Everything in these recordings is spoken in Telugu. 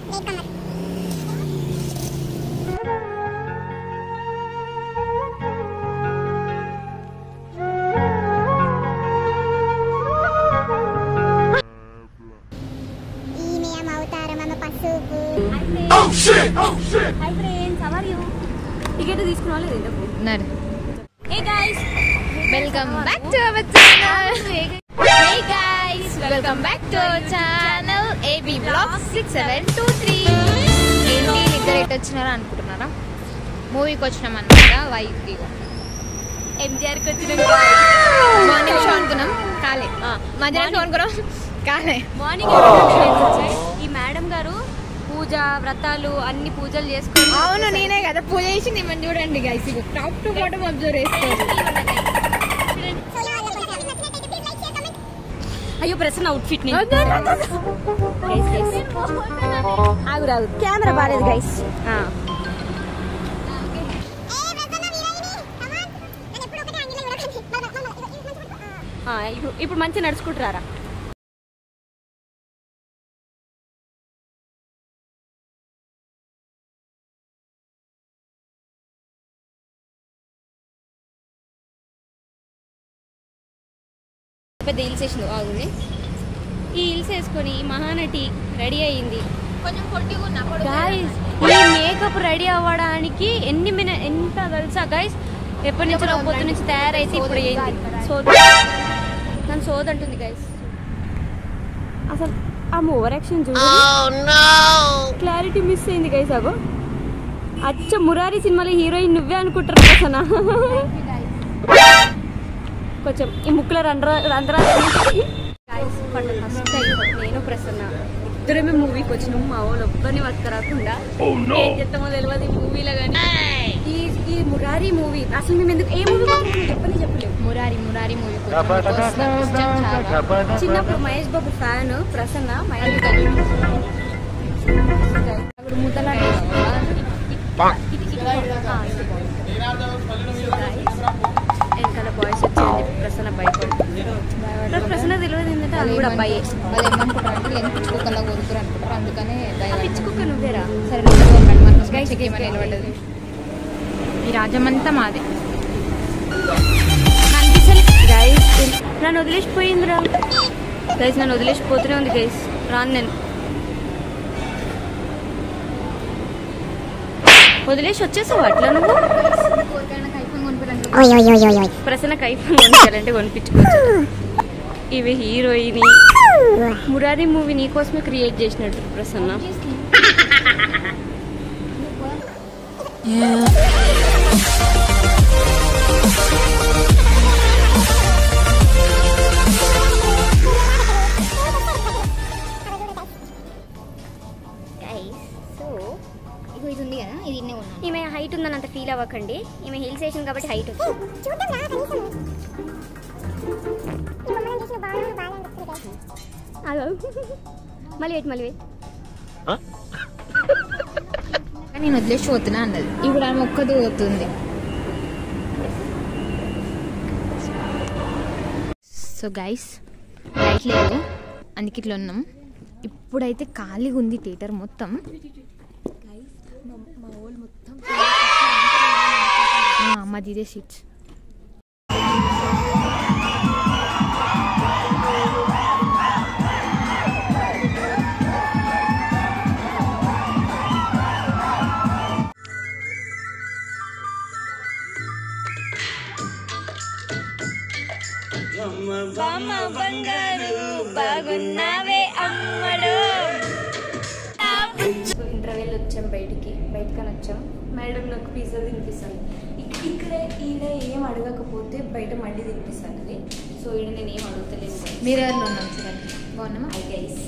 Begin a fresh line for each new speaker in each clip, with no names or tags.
ఈమె అమ్మ అవతారం అమ్మ పసుపు
hi friends how are you ticket తీసుకున్నా లేదు ఇంతకు
నడు
hey guys
welcome back to our channel hey guys welcome back to our channel AB blog six seven two three ఏంటి నిద్ర ఎటు వచ్చినారా అనుకుంటున్నారా మూవీకి వచ్చినాం అనమాట వైకి
ఎంజిఆర్ కి వచ్చిన
మార్నింగ్ షో అనుకున్నాం కాలే మధ్యాహ్నం షో అనుకున్నాం కాలే
మార్నింగ్ ఈ మేడం గారు పూజ వ్రతాలు అన్ని పూజలు చేసుకొని
అవును నేనే కదా పూజ చేసి నిమ్మని చూడండి guys top to bottom observe చేసుకోవాలి
అయ్యో ప్రసన్న అవుట్ ఫిట్ ఆగు రాగు కెమెరా బాలేదు గైస్ ఇప్పుడు మంచిగా నడుచుకుంటారా పెద్ద హిల్స్ వేసింది ఆగుంది ఈ హిల్స్ వేసుకొని ఈ మహానటి రెడీ అయ్యింది
కొంచెం పొట్టిగా ఉన్నా
గాయస్ ఈ మేకప్ రెడీ అవ్వడానికి ఎన్ని మిన ఎంత తెలుసా గైస్ ఎప్పటి నుంచో పొద్దు నుంచి తయారైతే ఇప్పుడు అయింది సో నన్ను సోద్ అంటుంది గైస్ అసలు ఆ ఓవర్ యాక్షన్ చూడు క్లారిటీ మిస్ అయింది గైస్ అగో అచ్చ మురారి సినిమాలో హీరోయిన్ నువ్వే అనుకుంటారు ప్రసన్న కొంచెం ఈ ముక్కుల రంధ్ర రంధ్రాలు ఫస్ట్ టైం నేను ప్రసన్న ఇద్దరమే మూవీకి వచ్చినాం మా వాళ్ళు ఒక్కరిని పట్టుకురాకుండా ఏం చెప్తామో తెలియదు ఈ మూవీలో కానీ ఈ ఈ మురారి మూవీ అసలు మేము ఎందుకు ఏ మూవీ చెప్పని చెప్పలేము
మురారి మురారి మూవీ ఇష్టం చాలా
చిన్నప్పుడు మహేష్ బాబు ఫ్యాన్ ప్రసన్న మహేష్ బాబు అప్పుడు ముద్దలాట వెనకాల బాయ్స్ వచ్చేది ప్రసన్న భయపడుతుంది నాకు ప్రసన్న తెలియదు ఏంటంటే అది కూడా అబ్బాయి
వాళ్ళు ఏమనుకుంటారు అంటే లెంత్ పిచ్చుకోకల్లా కొడుకురు అనుకుంటారు అందుకనే
ఆ పిచ్చుకుక్క నువ్వేరా
సరే లోపలికి రండి. మనకు స్కైకి ఏమైనా నిలబడ్డది ఈ రాజ్యమంతా మాదే
కనిపించలే గైస్ నన్ను వదిలేసిపోయిందిరా గైస్ నన్ను వదిలేసిపోతూనే ఉంది గైస్ రాను నేను వదిలేసి వచ్చేసావు అట్లా నువ్వు ప్రసన్నకు ఐఫోన్ కొనిచ్చాలంటే కొనిపించుకోవచ్చు ఇవి హీరోయిన్ మురారి మూవీ నీకోసమే క్రియేట్ చేసినట్టు ప్రసన్న
సో ఇగో ఇది ఉంది కదా ఇది ఇన్నే ఉన్నాను
ఈమె హైట్ ఉందని అంత ఫీల్ అవ్వకండి ఈమె హిల్ స్టేషన్ కాబట్టి హైట్ వచ్చింది
చూద్దాం రా కనీసం ఈ బొమ్మలను చూసిన బాగా బాగా అనిపిస్తుంది
మళ్ళీ వెయిట్ మళ్ళీ వెయిట్
నేను వదిలేసి పోతున్నా అన్నది ఇప్పుడు ఆమె ఒక్కది పోతుంది సో గైస్ లైట్ లేదు అందుకే ఇట్లా ఉన్నాం ఇప్పుడైతే ఖాళీగా ఉంది థియేటర్ మొత్తం ఆ, మాది ఇదే సీట్స్
బాగున్నావే అమ్మడు సో ఇంటర్వెల్ వచ్చాం బయటికి బయటకని వచ్చాం మేడం నాకు పిజ్జా తినిపిస్తాను ఇక్- ఇక్కడే ఈడ ఏం అడగకపోతే బయట మళ్ళీ తినిపిస్తాను అది సో ఈడ నేను ఏం అడుగుతలేదు
మిర్రర్లో ఉన్నాం చూడండి బాగున్నామా
ఐ గైస్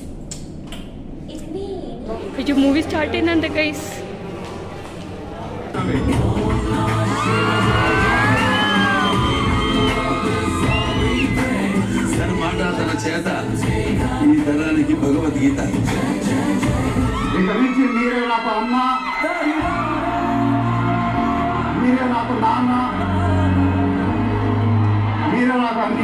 ఇది మూవీ స్టార్ట్ అయిందంట గైస్
మాట తన చేత ఈ తరానికి భగవద్గీత
ఇక నుంచి మీరే నాకు అమ్మ మీరే నాకు నాన్న మీరే నాకు అన్ని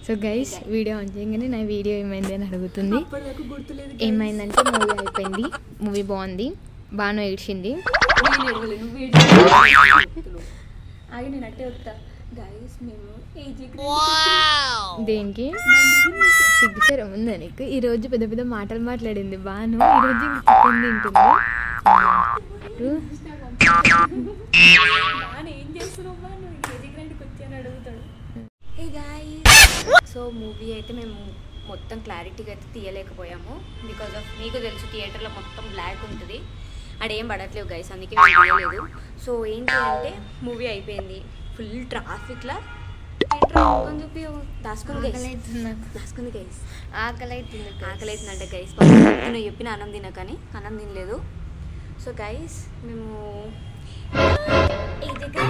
సో గైస్ వీడియో ఆన్ చేయగానే నా వీడియో ఏమైంది అని అడుగుతుంది ఏమైందంటే మూవీ అయిపోయింది మూవీ బాగుంది బాను ఏడ్చింది
నేను ఎడవలే నువ్వు ఏడ్చావు. ఆగి నేను అట్టే వస్తా గైస్ మేము ఏజీ
దేనికి సిగ్గుచరం ఉందా నీకు ఈ రోజు పెద్ద పెద్ద మాటలు మాట్లాడింది బాను ఈ రోజు ఇంక చికెన్ తింటుంది రు-
ఏం చేస్తున్నావు బా నువ్వు ఏజీ గ్రాండ్కి వచ్చి అని అడుగుతాడు ఏ గాయ్ సో మూవీ అయితే మేము మొత్తం క్లారిటీగా అయితే తీయలేకపోయాము బికాజ్ ఆఫ్ మీకు తెలుసు థియేటర్లో మొత్తం బ్లాక్ ఉంటుంది అడేం పడట్లేవు గైస్ అందుకే మేము తీయలేదు సో ఏంటి అంటే మూవీ అయిపోయింది ఫుల్ ట్రాఫిక్లా కొంచెం చూపి దాసుకుంది
ఆకలి
గైస్
అవుతుంది నాకు.
దాసుకుంది గైస్
ఆకలి అవుతుంది
ఆకలి అవుతుందంటే గైస్ నువ్వు చెప్పిన అన్నం తిన కానీ అన్నం తినలేదు సో గైస్ మేము ఈ దగ్గర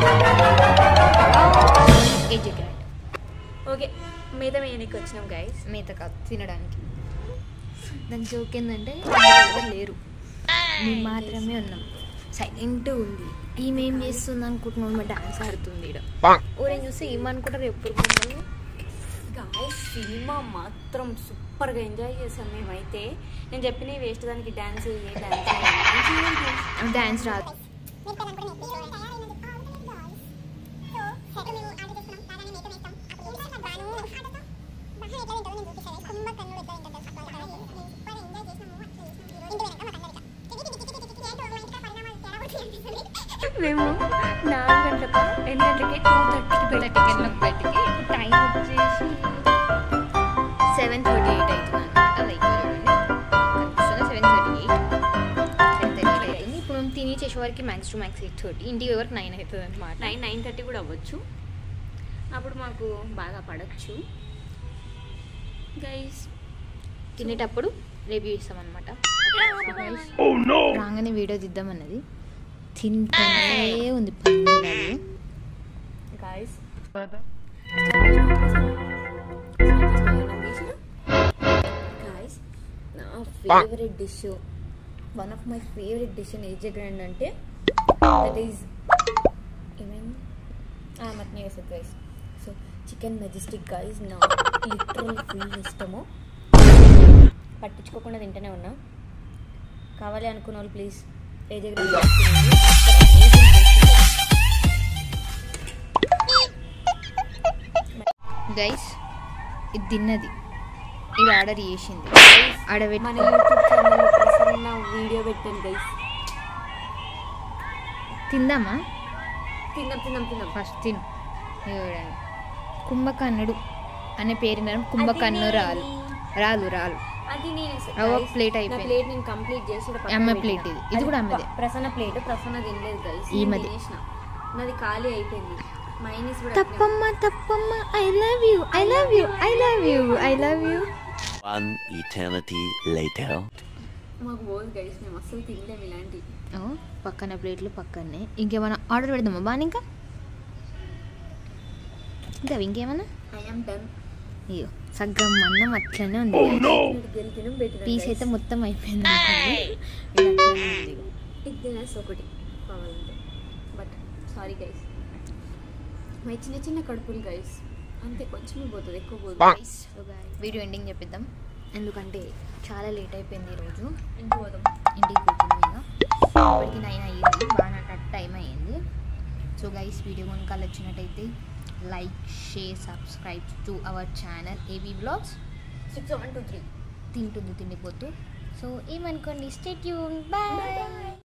ఏజీ గ్రాండ్
ఓకే మిగతా మేయనికి వచ్చినాం గైస్
మిగతా కాదు తినడానికి దాని జోక్ ఏంటంటే ఎవరు లేరు మేము మాత్రమే ఉన్నాం సైలెంట్ ఉంది ఈమె ఏం చేస్తుంది అనుకుంటున్నాం మా డాన్స్ ఆడుతుంది ఇక్కడ ఊరేం చూస్తే ఏమనుకుంటారు ఎప్పుడు మమ్మల్ని
గాయస్ సినిమా మాత్రం సూపర్గా ఎంజాయ్ చేసాం మేమైతే నేను చెప్పిన వేస్ట్ దానికి డ్యాన్స్ ఏ డ్యాన్స్
డాన్స్ రాదు
మీరు కదా అనుకునే మీరు తయారైనది ఆవుతుంది బాయ్స్ సో సెట్ మేము ఆర్డర్ చేసుకున్నాం బాగానే మేకప్ వేస్తాం అప్పుడు ఏంటంటే బాను ఆటతో బాగా ఎట్లా తింటుందో నేను చూపిస్తాను కుంభ కన్నుడు ఎట్లా తింటుందో అట్లా అలా మేము సూపర్ ఎంజాయ్ చేసినాము అట్లా చేసినాము ఇంటి వెనక మాకు అందరికీ టికి టికి టికి టికి ఏంటో మా ఇంటికి పరిణామాలు తేడా కూడా అనిపిస్తుంది
మేము నాలుగు గంటలకు ఎన్ని గంటలకి టూ థర్టీకి
టికెట్లకు బయటికి టైం వచ్చేసి సెవెన్ థర్టీ ఎయిట్ అవుతుంది అనమాట లైక్ చూడండి seven thirty eight seven thirty eight అవుతుంది ఇప్పుడు మేము తిని చేసే వరకు max to max eight thirty ఇంటికి వరకు నైన్ అవుతుంది అనమాట
నైన్ నైన్ థర్టీ కూడా అవ్వచ్చు అప్పుడు మాకు బాగా పడచ్చు గైస్
తినేటప్పుడు రివ్యూ ఇస్తామన్నమాట రాగానే వీడియో తీద్దామన్నది తింటూనే ఉంది పండుగలు
గాయస్ గాయస్ నా favourite dish one of my favourite dish in AJ grand అంటే దట్ ఈస్ ఏమైంది మటన్ వేసేది guys so chicken majestic guys నా లిటరల్ ఫుల్ ఇష్టము పట్టించుకోకుండా తింటూనే ఉన్నా కావాలి అనుకున్న వాళ్ళు ప్లీజ్ ఏజే గ్రాండ్
గైస్ ఇది తిన్నది ఇది ఆర్డర్ చేసింది
మన
ఆడబెట్టి
యూట్యూబ్ ఛానల్ ప్రసన్న వీడియో పెట్టండి గైస్
తిందామా
తిన్నాం తిన్నాం తిన్నాం
ఫస్ట్ తిను ఇదిగో చూడండి కుంభకర్ణుడు అనే పేరు విన్నాను. కుంభకర్ణు రాలు రాలు రాలు
అది నేను
అవ్వ
guys,
plate
నా
అయిపోయింది.
ప్లేట్ నేను కంప్లీట్ చేసి ఈడ పక్కన
అమ్మ
పెట్టిన.
plate ఇది. ఇది కూడా అమ్మదే.
ప్ర- ప్రసన్న ప్లేట్ ప్రసన్న తినలేదు గైస్
ఈమెది.
తినేసిన నాది ఖాళీ అయిపోయింది మైనస్ కూడా
తప్పమ్మ తప్పమ్మ I love you I love you I love you I love you
One eternity later.
మాకు పోదు గైస్ మేము అస్సలు తినలేము ఇలాంటి
పక్కన ప్లేట్లు పక్కనే ఇంకేమైనా ఆర్డర్ పెడదామా బాగా ఇంకా ఇంకా ఇంకేమన్నా
ఐఎమ్ డన్
అయ్యో సగ్గం అన్నం అట్లనే ఉంది
గెలి తినం పెట్టిన
పీస్ అయితే మొత్తం అయిపోయింది అనుకోండి. ఇది అట్లనే ఉంది ఇగో.
ఇది తినేసి ఒకటి కావాలంటే బట్ సారీ గైస్ మై చిన్న చిన్న కడుపులు గైస్ అంతే కొంచెమే పోతుంది ఎక్కువ పోతుంది
సో guys, వీడియో ఎండింగ్ చెప్పిద్దాం ఎందుకంటే చాలా లేట్ అయిపోయింది ఈరోజు
ఇంటికి పోదాం
ఇంటికి పోతుంది ఇక ఇప్పటికి నైన్ అయ్యింది బాగా నాకు టైం అయ్యింది సో గైస్ వీడియో కనుక నచ్చినట్టయితే like share subscribe to our channel AB blogs
six one two three
తింటుంది తిండిపోతూ సో ఏమనుకోండి స్టేట్ యూన్ బాయ్